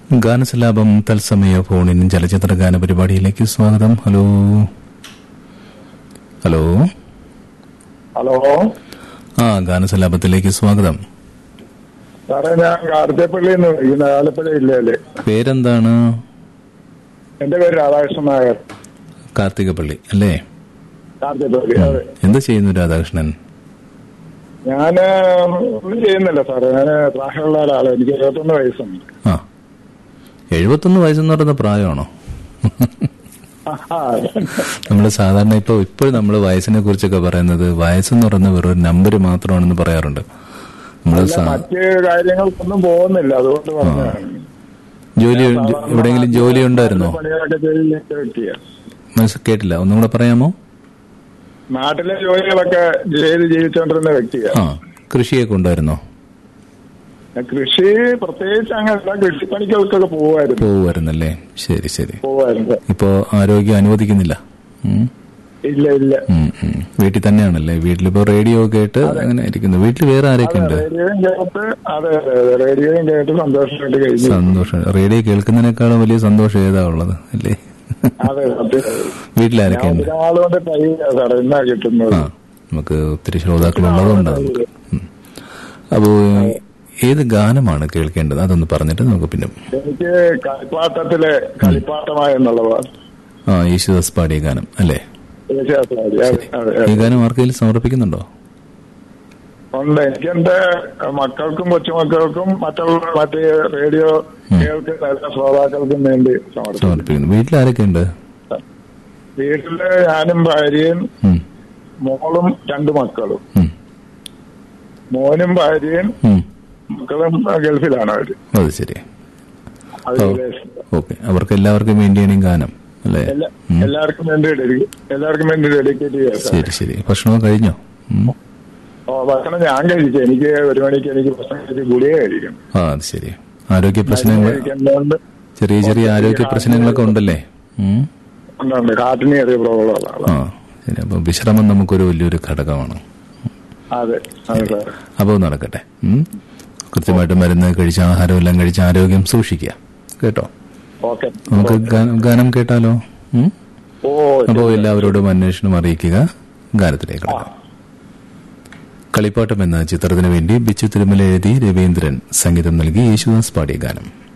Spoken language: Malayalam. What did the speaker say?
ഗാനസലാപം തത്സമയ ഫോണിൻ ചലച്ചിത്ര ഗാന പരിപാടിയിലേക്ക് സ്വാഗതം ഹലോ ഹലോ ഹലോ ആ ഗാനസലാപത്തിലേക്ക് സ്വാഗതം സാറേ ഞാൻ കാർത്തേപ്പള്ളിയിൽ നിന്ന് വിളിക്കുന്ന ആലപ്പുഴ ജില്ലയില് പേരെന്താണ് എന്റെ പേര് രാധാകൃഷ്ണൻ നായർ കാർത്തികപ്പള്ളി അല്ലേ കാർത്തേപ്പള്ളി അതെ എന്ത് ചെയ്യുന്നു രാധാകൃഷ്ണൻ ഞാന് ഒന്നും ചെയ്യുന്നില്ല സാറേ ഞാന് പ്രായമുള്ള ഒരാളാണ് എനിക്ക് ഇരുപത്തൊന്ന് വയസ്സുണ്ട് ആ എഴുപത്തൊന്ന് വയസ്സെന്ന് പറയുന്ന പ്രായമാണോ ആഹാ. നമ്മൾ സാധാരണ ഇപ്പോൾ ഇപ്പോൾ നമ്മൾ വയസ്സിനെ കുറിച്ചൊക്കെ പറയുന്നത് വയസ്സെന്ന് പറയുന്ന വെറൊരു നമ്പർ മാത്രമാണെന്ന് പറയാറുണ്ട് നമ്മൾ അല്ല, മറ്റ് കാര്യങ്ങൾക്കൊന്നും പോകുന്നില്ല അതുകൊണ്ട് പറഞ്ഞതാണ് ജോലി എവിടെയെങ്കിലും ജോലി ഉണ്ടായിരുന്നോ പണികളൊക്കെ ചെയ്യുന്ന വ്യക്തിയാ മനസ്സ് കേട്ടില്ല ഒന്നും കൂടെ പറയാമോ നാട്ടിലെ ജോലികളൊക്കെ ചെയ്ത് ജീവിച്ചോണ്ടിരുന്ന വ്യക്തിയാ ആ കൃഷിയൊക്കെ ഉണ്ടായിരുന്നോ കൃഷി പ്രത്യേകിച്ച് അങ്ങനല്ല കൃഷിപ്പണികൾക്കൊക്കെ പോവായിരുന്നു പോവുമായിരുന്നല്ലേ ശരി ശരി പോവായിരുന്നു ഇപ്പോ ആരോഗ്യം അനുവദിക്കുന്നില്ല ഉം. ഇല്ല ഇല്ല ഉം, ഉം. വീട്ടിൽ തന്നെയാണല്ലേ വീട്ടിലിപ്പോ റേഡിയോ കേട്ട് അങ്ങനെ ഇരിക്കുന്നു വീട്ടിൽ വേറെ ആരൊക്കെ ഉണ്ട് റേഡിയോയും കേട്ട് അതെ അതെ അതെ റേഡിയോയും കേട്ട് സന്തോഷമായിട്ട് കഴിഞ്ഞു സന്തോഷം റേഡിയോ കേൾക്കുന്നതിനേക്കാളും വലിയ സന്തോഷം ഏതാ ഉള്ളത് അല്ലേ അതെ സത്യം വീട്ടിലാരൊക്കെ ഞാൻ ഉണ്ട് ഒരാളുകൊണ്ട് ട്രൈ ചെയ്യാം സാറേ എന്നാ കിട്ടുന്നത് ആ നമുക്ക് ഒത്തിരി ശ്രോതാക്കളുള്ളതുകൊണ്ട് നമുക്ക് ഉം. അപ്പോ ഏത് ഗാനമാണ് കേൾക്കേണ്ടത് അതൊന്ന് പറഞ്ഞിട്ട് നമുക്ക് പിന്നെ എനിക്ക് കളിപ്പാട്ടത്തിലെ കളിപ്പാട്ടമായ എന്നുള്ള പാട്ട് ആ യേശുദാസ് പാടിയ ഗാനം അല്ലേ തീർച്ചയായിട്ടും അതെ, അതെ, അതെ, ഈ അതെ. ഗാനം ആർക്കെങ്കിലും സമർപ്പിക്കുന്നുണ്ടോ ഉണ്ട് എനിക്ക് എന്റെ മക്കൾക്കും കൊച്ചുമക്കൾക്കും മറ്റുള്ള മറ്റേ റേഡിയോ കേൾക്കുന്ന എല്ലാ ശ്രോതാക്കൾക്കും വേണ്ടി സമർപ്പിക്കും സമർപ്പിക്കുന്നു വീട്ടിലാരൊക്കെ ഉണ്ട് വീട്ടില് ഞാനും ഭാര്യയും ഉം, മോളും രണ്ട് മക്കളും ഉം, മോനും ഭാര്യയും ഉം. മക്കളും ഗൾഫിലാണ് അവര് അത് ശരി അത് ഓ. വിദേശത്ത്. ഓക്കെ അവർക്ക് എല്ലാവർക്കും വേണ്ടിയാണ് ഈ ഗാനം അല്ലേ എല്ലാ- എല്ലാവർക്കും വേണ്ടി ഡെഡി- എല്ലാവർക്കും വേണ്ടി ഡെഡിക്കേറ്റ് ചെയ്യാം സാർ. ശരി ശരി ഭക്ഷണം കഴിഞ്ഞോ ഉം. ഓ ഭക്ഷണം ഞാൻ കഴിച്ചു എനിക്ക് ഒരു മണിക്ക് എനിക്ക് ഭക്ഷണം കഴിച്ച് ഗുളിക കഴിക്കണം ആ അത് ശരി ആരോഗ്യ പ്രശ്നങ്ങൾ കഴിക്കേണ്ടതുകൊണ്ട് ചെറിയ ചെറിയ ആരോഗ്യ പ്രശ്നങ്ങളൊക്കെ ഉണ്ടല്ലേ ഉം. ഉണ്ട് കാട്ടിന് ചെറിയ പ്രോബ്ലം ഉള്ള ആ ആളാണ് ശരി അപ്പൊ വിശ്രമം നമുക്കൊരു വലിയൊരു ഘടകമാണ് അതെ അതെ സാർ അപ്പോൾ നടക്കട്ടെ ഉം. കൃത്യമായിട്ട് മരുന്ന് കഴിച്ച് ആഹാരം എല്ലാം കഴിച്ച് ആരോഗ്യം സൂക്ഷിക്കുക കേട്ടോ ഓക്കെ നമുക്ക് ഗാനം- ഗാനം കേട്ടാലോ ഉം? ഓ അപ്പോൾ എല്ലാവരോടും അന്വേഷണം അറിയിക്കുക ഗാനത്തിലേക്ക് കടക്കാം കളിപ്പാട്ടം എന്ന ചിത്രത്തിന് വേണ്ടി ബിച്ചു തിരുമല എഴുതി രവീന്ദ്രൻ സംഗീതം നൽകി യേശുദാസ് പാടിയ ഗാനം